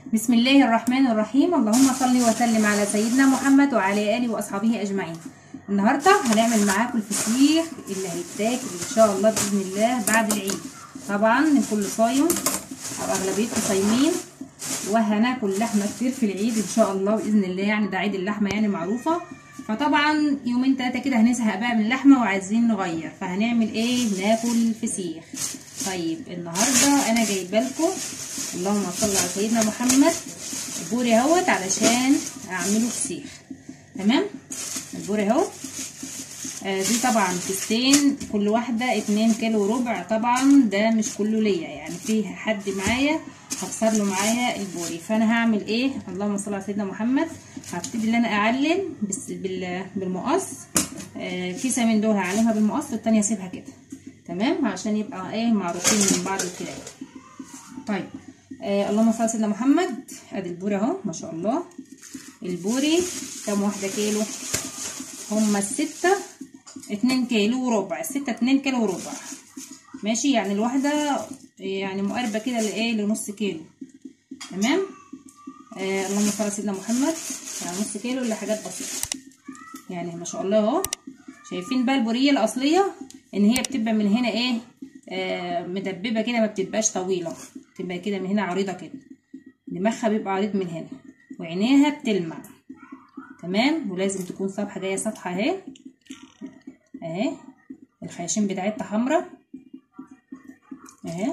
بسم الله الرحمن الرحيم اللهم صل وسلم على سيدنا محمد وعلى اله واصحابه اجمعين النهارده هنعمل معاكم الفسيخ اللي هيتاكل ان شاء الله باذن الله بعد العيد طبعا الكل صايم او اغلبيتكم صايمين وهناكل لحمه كتير في العيد ان شاء الله باذن الله يعني ده عيد اللحمه يعني معروفه فطبعا يومين تلاته كده هنزهق بقى من اللحمه وعايزين نغير فهنعمل ايه ناكل فسيخ طيب النهارده انا جايبه لكم اللهم صل على سيدنا محمد البوري اهوت علشان اعمله فسيخ تمام البوري اهو آه دي طبعا كيستين كل واحده اتنين كيلو وربع طبعا ده مش كله ليا يعني فيه حد معايا هكسر له معايا البوري فانا هعمل ايه اللهم صل على سيدنا محمد هبتدي ان انا اعلم بس بالمقص آه كيسه من دول هعلمها بالمقص والتانيه اسيبها كده تمام عشان يبقى ايه معروفين من بعض كده طيب آه اللهم صل على سيدنا محمد ادي البوري اهو ما شاء الله البوري كام واحده كيلو هما الستة اتنين كيلو وربع الستة اتنين كيلو وربع ماشي يعني الواحدة يعني مقاربة كده لايه لنص كيلو تمام آه اللهم صل على سيدنا محمد يعني نص كيلو الا حاجات بسيطة يعني ما شاء الله اهو شايفين بقى البورية الأصلية ان هي بتبقى من هنا ايه آه مدببة كده ما بتبقاش طويلة بتبقى كده من هنا عريضة كده دماغها بيبقى عريض من هنا وعينيها بتلمع تمام ولازم تكون صفحة جاية سطحة اهي اهي الخياشيم بتاعتها حمرا اهي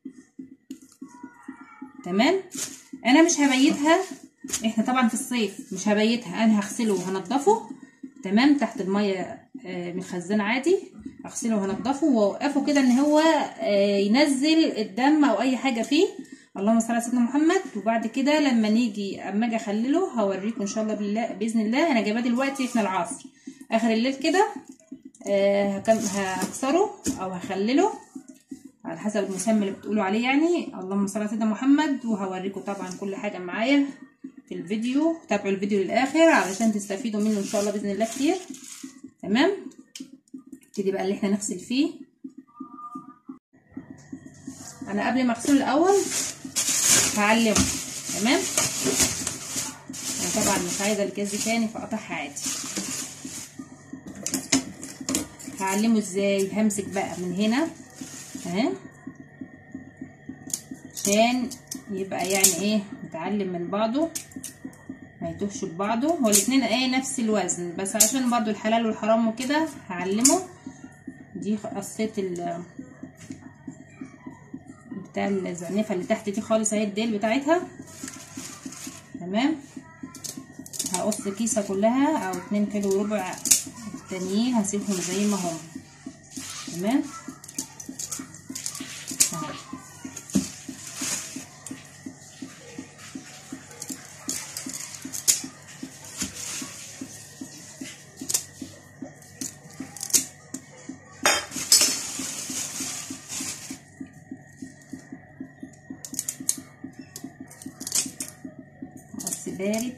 تمام انا مش هبيتها احنا طبعا في الصيف مش هبيتها انا هغسله وهنضفه تمام تحت الميه من الخزان عادي اغسله وهنضفه واوقفه كده ان هو ينزل الدم او اي حاجه فيه اللهم صل على سيدنا محمد وبعد كده لما نيجي اما اجي اخلله هوريكم ان شاء الله بالله باذن الله انا جايباه دلوقتي احنا العصر اخر الليل كده هكسره او هخلله على حسب المسمى اللي بتقولوا عليه يعني اللهم صل على سيدنا محمد وهوريكم طبعا كل حاجه معايا في الفيديو تابعوا الفيديو للاخر علشان تستفيدوا منه ان شاء الله باذن الله كتير تمام نبتدي بقى اللي احنا نغسل فيه انا قبل ما اغسله الاول هعلمه تمام انا طبعا مش عايزه الكاس دي تاني فاقطعها عادي هعلمه ازاي همسك بقى من هنا اهي عشان يبقى يعني ايه متعلم من بعضه ما يتوهش ببعضه هو الاتنين ايه نفس الوزن بس عشان برضو الحلال والحرام وكده هعلمه دي قصيت ال بتاع الزعنفه اللي تحت دي خالص اهي الديل بتاعتها تمام هقص كيسه كلها او اتنين كيلو وربع التانيين هسيبهم زي ما هم تمام بارد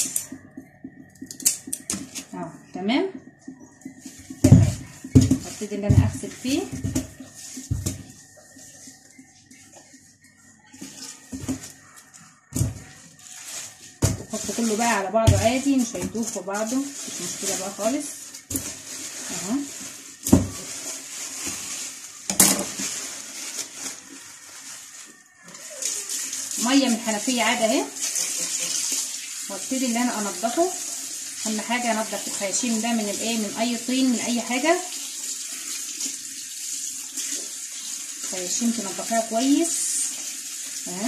اه تمام تمام هبتدي ان انا اغسل فيه احط كله بقى على بعضه عادي مش هيدوب في بعضه مش مشكله بقى خالص اهو ميه من الحنفيه عادي اهي وابتدي ان انا انضفه اهم حاجه انضف الخياشيم ده من الايه من اي طين من اي حاجه الخياشيم تنضفيها كويس اهي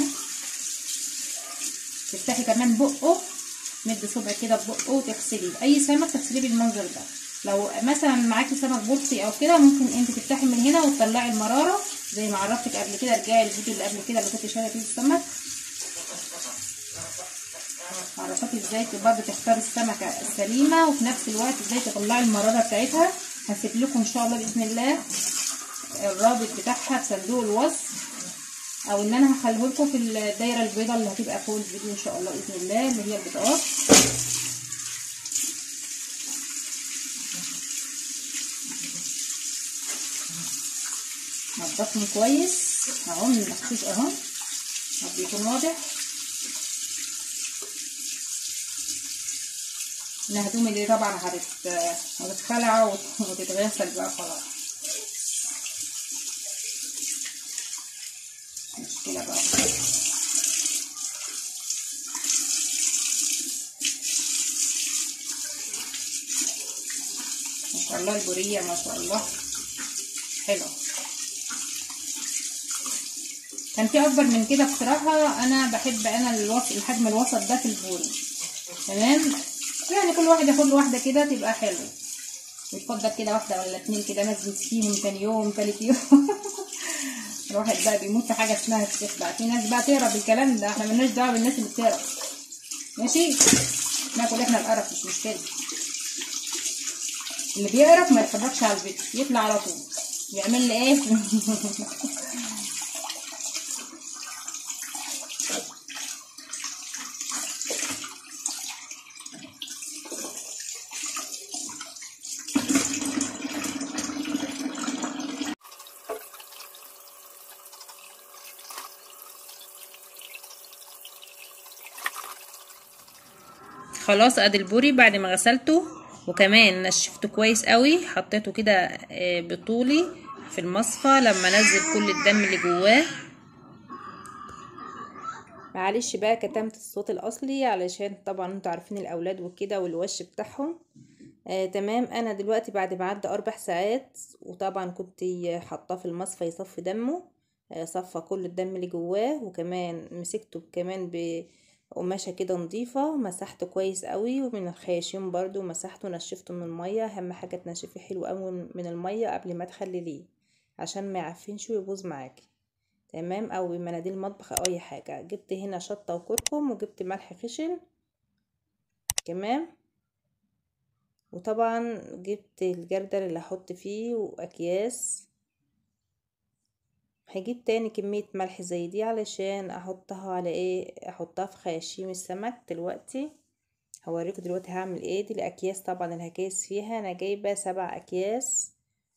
تفتحي كمان بقه مد صبع كده ببقه وتغسليه اي سمك تغسليه بالمنظر ده لو مثلا معاكي سمك بلطي او كده ممكن انت تفتحي من هنا وتطلعي المراره زي ما عرفتك قبل كده ارجعي الفيديو اللي قبل كده اللي كنت شايله فيه السمك عرفت ازاي برضه تختاري السمكه السليمه وفي نفس الوقت ازاي تطلعي المراره بتاعتها هسيب لكم ان شاء الله باذن الله الرابط بتاعها في صندوق الوصف او ان انا هخليه لكم في الدايره البيضاء اللي هتبقى فوق الفيديو ان شاء الله باذن الله اللي هي البطاقات نضفهم كويس اهو من المخفوش اهو بيكون واضح الهدوم اللي طبعا هتت هتتخلع وتتغسل بقى خلاص مشكلة بقى ما شاء الله البورية ما شاء الله حلوة كان في اكبر من كده بصراحة انا بحب انا الوسط الحجم الوسط ده في البوري تمام يعني كل واحد ياخد له واحدة كده تبقى حلوة يتفضل كده واحدة ولا اتنين كده نزل فيهم تاني يوم تالت يوم الواحد بقى بيموت في حاجة اسمها السيخ بقى في ناس بقى تقرا بالكلام ده احنا ملناش دعوة بالناس اللي بتقرا ماشي ناكل احنا القرف مش مشكلة اللي بيقرف ما يتفرجش على الفيديو يطلع على طول يعمل لي ايه خلاص ادي البوري بعد ما غسلته وكمان نشفته كويس قوي حطيته كده بطولي في المصفى لما انزل كل الدم اللي جواه معلش بقى كتمت الصوت الاصلي علشان طبعا انتوا عارفين الاولاد وكده والوش بتاعهم آه تمام انا دلوقتي بعد ما عدى اربع ساعات وطبعا كنت حاطاه في المصفى يصفي دمه آه صفى كل الدم اللي جواه وكمان مسكته كمان بقماشه كده نظيفه مسحته كويس قوي ومن الخياشيم برضو مسحته ونشفته من الميه اهم حاجه تنشفيه حلو قوي من الميه قبل ما تخلليه عشان ما يعفنش ويبوظ معاكي تمام او بمناديل مطبخ او اي حاجه جبت هنا شطه وكركم وجبت ملح خشن تمام وطبعا جبت الجردل اللي هحط فيه واكياس هجيب تاني كمية ملح زي دي علشان احطها على ايه احطها في خياشيم السمك دلوقتي هوريكم دلوقتي هعمل ايه دي الاكياس طبعا الهكايس فيها انا جايبة سبع اكياس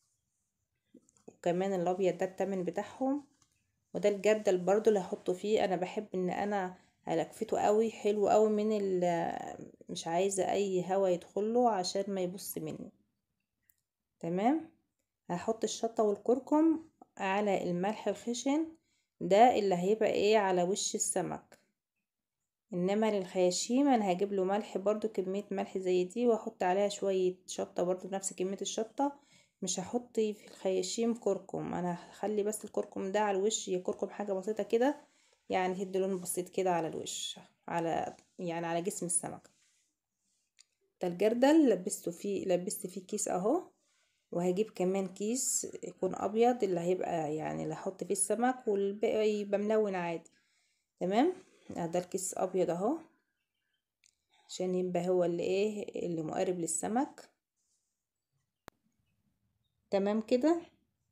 وكمان الابيض ده التمن بتاعهم وده الجردل برضو اللي هحطه فيه انا بحب ان انا الكفته قوي حلو قوي من مش عايزه اي هوا يدخله عشان ما يبص مني تمام هحط الشطه والكركم على الملح الخشن ده اللي هيبقى ايه على وش السمك انما للخياشيم انا هجيب له ملح برضو كميه ملح زي دي واحط عليها شويه شطه برضو نفس كميه الشطه مش هحط في الخياشيم كركم انا هخلي بس الكركم ده على الوش يكركم حاجه بسيطه كده يعني تدي لون بسيط كده على الوش على يعني على جسم السمك ده الجردل لبسته فيه لبست فيه كيس اهو وهجيب كمان كيس يكون ابيض اللي هيبقى يعني اللي هحط فيه السمك والباقي يبقى ملون عادي تمام ده الكيس ابيض اهو عشان يبقى هو اللي ايه اللي مقارب للسمك تمام كده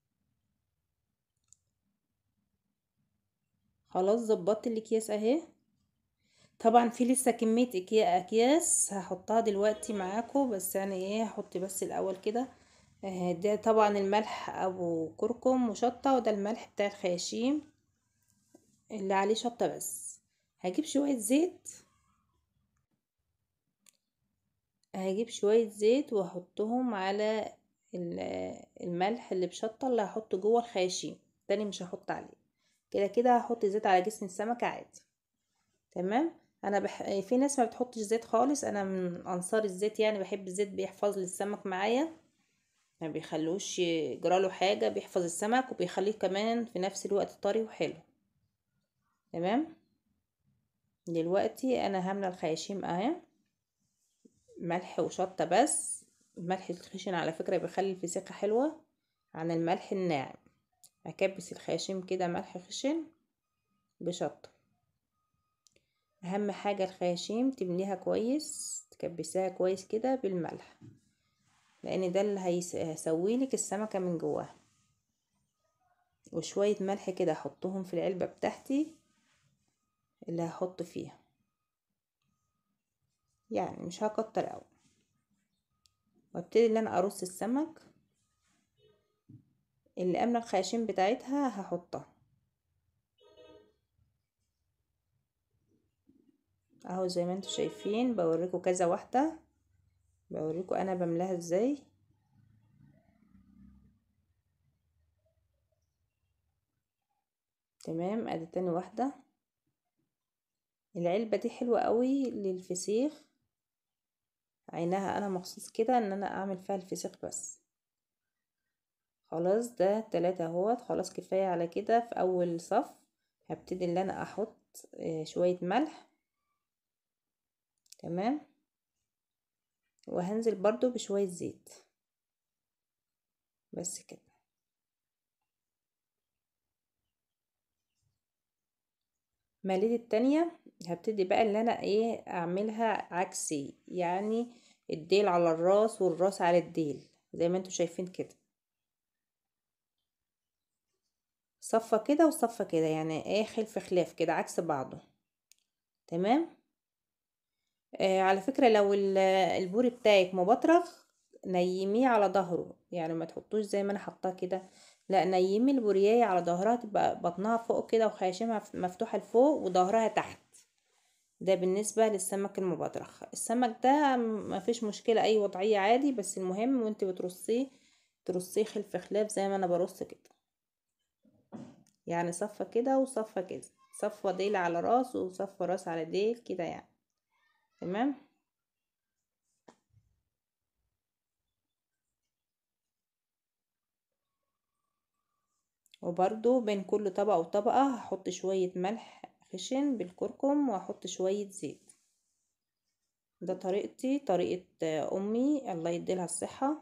خلاص ظبطت الاكياس اهي طبعا في لسه كميه اكياس هحطها دلوقتي معاكم بس يعني ايه هحط بس الاول كده ده طبعا الملح ابو كركم وشطه وده الملح بتاع الخياشيم اللي عليه شطه بس هجيب شويه زيت هجيب شويه زيت واحطهم على الملح اللي بشطه اللي هحطه جوه الخياشيم تاني مش هحط عليه كده كده هحط زيت على جسم السمكة عادي تمام انا بح... في ناس ما بتحطش زيت خالص انا من انصار الزيت يعني بحب الزيت بيحفظ لي السمك معايا ما بيخلوش يجراله حاجة بيحفظ السمك وبيخليه كمان في نفس الوقت طري وحلو تمام دلوقتي انا هاملة الخياشيم اهي ملح وشطة بس الملح الخشن على فكرة بيخلي الفسيخة حلوة عن الملح الناعم اكبس الخياشيم كده ملح خشن بشطة اهم حاجة الخياشيم تمليها كويس تكبسيها كويس كده بالملح لان ده اللي هيسويلك السمكة من جواها وشوية ملح كده احطهم في العلبة بتاعتي اللي هحط فيها يعني مش هكتر اوي وابتدي ان انا ارص السمك اللي املى الخياشيم بتاعتها هحطها اهو زي ما انتوا شايفين بوريكم كذا واحدة بوريكم انا بملاها ازاي تمام ادي تاني واحدة العلبة دي حلوة قوي للفسيخ عينها انا مخصوص كده ان انا اعمل فيها الفسيخ بس خلاص ده تلاتة اهوت خلاص كفاية على كده في اول صف هبتدي ان انا احط شوية ملح تمام وهنزل برضو بشوية زيت بس كده مليت التانية هبتدي بقى اللي انا ايه اعملها عكسي يعني الديل على الراس والراس على الديل زي ما انتوا شايفين كده صفة كده وصفة كده يعني ايه خلف خلاف كده عكس بعضه تمام آه على فكرة لو البوري بتاعك مبطرخ نيميه على ظهره يعني ما تحطوش زي ما انا حطاه كده لا نيمي البورياية على ظهرها تبقى بطنها فوق كده وخياشيمها مفتوحة لفوق وظهرها تحت ده بالنسبة للسمك المبطرخ السمك ده مفيش مشكلة اي وضعية عادي بس المهم وانت بترصيه ترصيه خلف خلاف زي ما انا برص كده يعني صفة كده وصفة كده صفة ديل على راس وصفة راس على ديل كده يعني تمام وبرضو بين كل طبقة وطبقة هحط شوية ملح خشن بالكركم وهحط شوية زيت ده طريقتي طريقة امي الله يديلها الصحة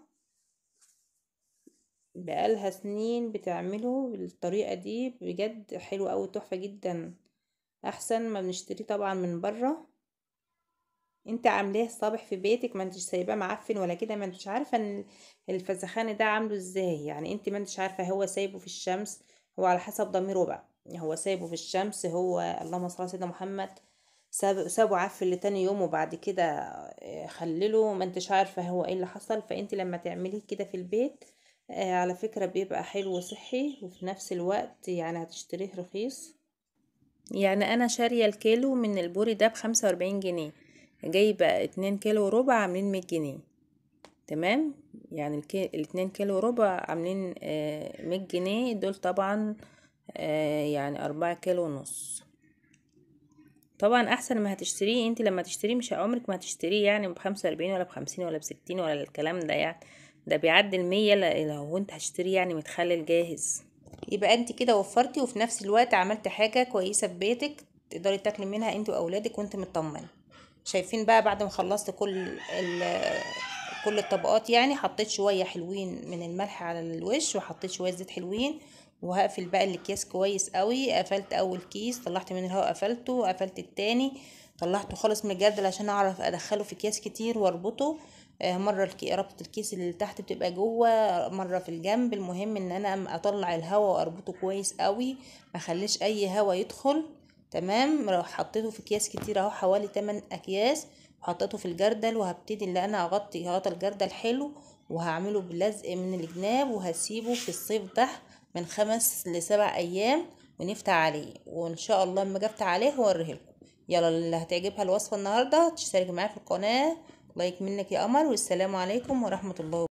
بقالها سنين بتعمله بالطريقة دي بجد حلو اوي تحفة جدا احسن ما بنشتريه طبعا من بره انت عاملاه صابح في بيتك ما انتش سايباه معفن ولا كده ما انتش عارفه ان الفسخان ده عامله ازاي يعني انت ما انتش عارفه هو سايبه في الشمس هو على حسب ضميره بقى هو سايبه في الشمس هو اللهم صل على سيدنا محمد ساب سابه عفن لتاني يوم وبعد كده خلله ما انتش عارفه هو ايه اللي حصل فانت لما تعمليه كده في البيت على فكره بيبقى حلو وصحي وفي نفس الوقت يعني هتشتريه رخيص يعني انا شاريه الكيلو من البوري ده بخمسة واربعين جنيه جايبة اتنين كيلو وربع عاملين مية جنيه تمام يعني الكي... الاتنين كيلو وربع عاملين آه مية جنيه دول طبعا آه يعني أربعة كيلو ونص طبعا احسن ما هتشتريه انت لما تشتريه مش عمرك ما هتشتريه يعني بخمسة واربعين ولا بخمسين ولا بستين ولا الكلام ده يعني ده بيعدي المية لو انت هتشتريه يعني متخلل جاهز يبقى انت كده وفرتي وفي نفس الوقت عملت حاجة كويسة في بيتك تقدري تاكلي منها انت واولادك وانت مطمنه شايفين بقى بعد ما خلصت كل كل الطبقات يعني حطيت شويه حلوين من الملح على الوش وحطيت شويه زيت حلوين وهقفل بقى الاكياس كويس قوي قفلت اول كيس طلعت من الهواء قفلته قفلت التاني طلعته خالص من الجردل عشان اعرف ادخله في اكياس كتير واربطه مره الكي... ربطه الكيس اللي تحت بتبقى جوه مره في الجنب المهم ان انا اطلع الهواء واربطه كويس قوي ما اخليش اي هواء يدخل تمام حطيته في اكياس كتير اهو حوالي 8 اكياس وحطيته في الجردل وهبتدي ان انا اغطي غطا الجردل حلو وهعمله بلزق من الجناب وهسيبه في الصيف ده من خمس لسبع ايام ونفتح عليه وان شاء الله لما اجي افتح عليه هوريه لكم يلا اللي هتعجبها الوصفه النهارده تشترك معايا في القناه لايك منك يا قمر والسلام عليكم ورحمه الله